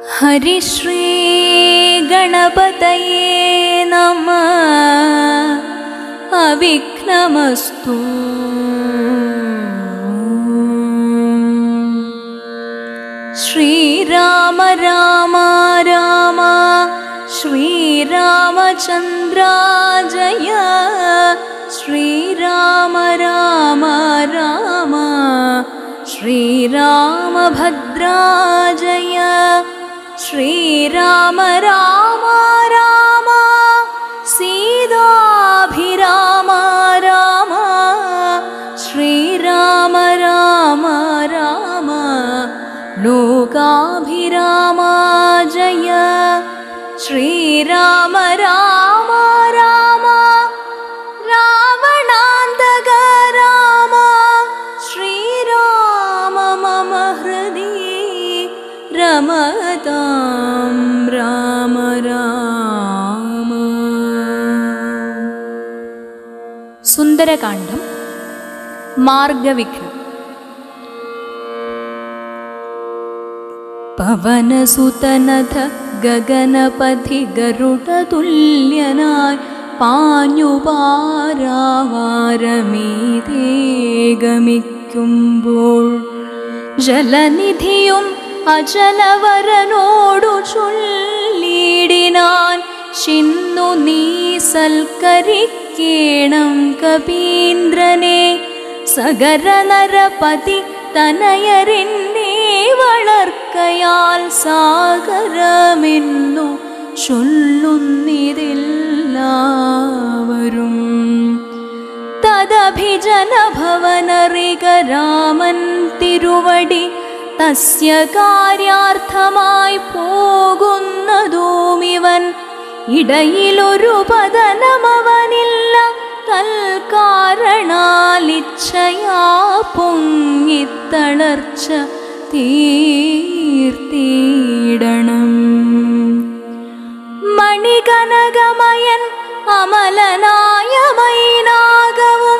हरिश्री गणपतये नमः अविघ्नमस्तु श्रीराम राम राम श्रीरामचन्द्रा जय श्रीराम राम राम श्रीरामभद्रा जय श्रीराम राम राम सीताभिराम राम श्रीराम राम राम लोकाभिराम जय श्रीराम राम राम रावणान्तक राम श्रीराम मम हृदि रमतां राम राम സുന്ദരകാന്ഡം മാർഗവിഘ്നം പവനസുതനഥ ഗഗനപഥി ഗരുഡതുല്യനായി പാഞ്ഞുപാരാവാരമീതേ ഗമിക്കുമ്പോൾ ജലനിധിയും അചലവരനോടു ചൊല്ലിടിനാൻ ചിന്നു നീ സൽക്കരിക്കേണം കപീന്ദ്രനെ സഗര നരപതി തനയരെന്നെ വളർക്കയാൽ സാഗരമെന്നു ചൊല്ലുന്നിതെല്ലാവരും തദഭിജനഭവനറിക രാമൻ തിരുവടി തസ്യ കാര്യാർത്ഥമായി പോകുന്നതുമിവൻ ഇടയിലൊരു പതനമവനില്ല തൽക്കാരണാലിച്ഛയാ പൊങ്ങിത്തളർച്ച തീർത്തിയിടണം മണികനകമയൻ അമലനായ മൈനാകവും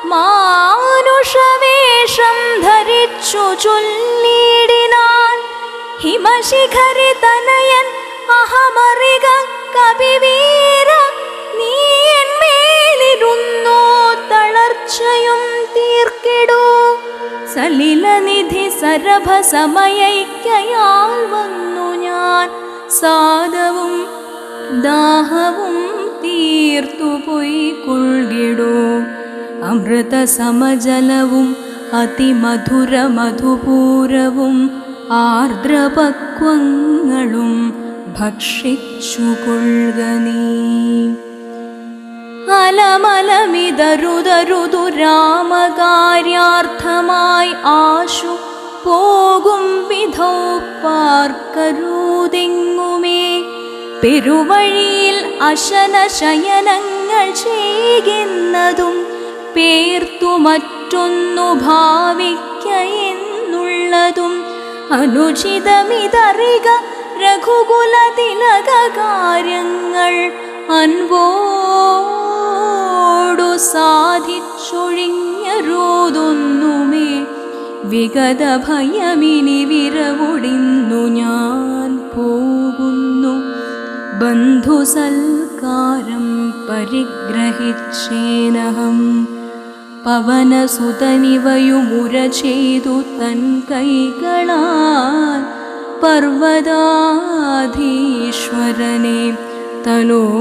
മാനുഷവേഷം ധരിച്ചു ചൊല്ലിടിനാൻ ഹിമശിഖരി തനയൻ അഹമറിക കവിവീര നീ എന്മേലിരുന്നോ തളർച്ചയും തീർക്കിടൂ സലിലനിധി സരഭ സമയയ്ക്കയാൽ വന്നു ഞാൻ സാദവും ദാഹവും തീർത്തു പൊയ്ക്കൊള്ളിടൂ അമൃത സമജലവും അതിമധുര മധുപൂരവും ആർദ്രപക്വങ്ങളും ഭക്ഷിച്ചുകൊള്ളുക നീ അലമലമിതരുതരുതു രാമകാര്യാർത്ഥമായി ആശു പോകും വിധൗ പാർക്കരുതെങ്ങുമേ പെരുവഴിയിൽ അശന ശയനങ്ങൾ ചെയ്യുന്നതും പേർത്തു മറ്റൊന്നു ഭാവിക്ക എന്നുള്ളതും അനുചിതമിതറിക രഘുകുല തിലക കാര്യങ്ങൾ അൻപോടു സാധിച്ചൊഴിഞ്ഞരോതൊന്നുമേ വിഗത ഭയമിനി വിരവൊടിന്നു ഞാൻ പോകുന്നു ബന്ധുസൽക്കാരം പരിഗ്രഹിച്ചേനഹം പവനസുതനിവയുമുര ചെയ്തു തൻ കൈകളാൽ പർവ്വതാധീശ്വരനെ തലോടു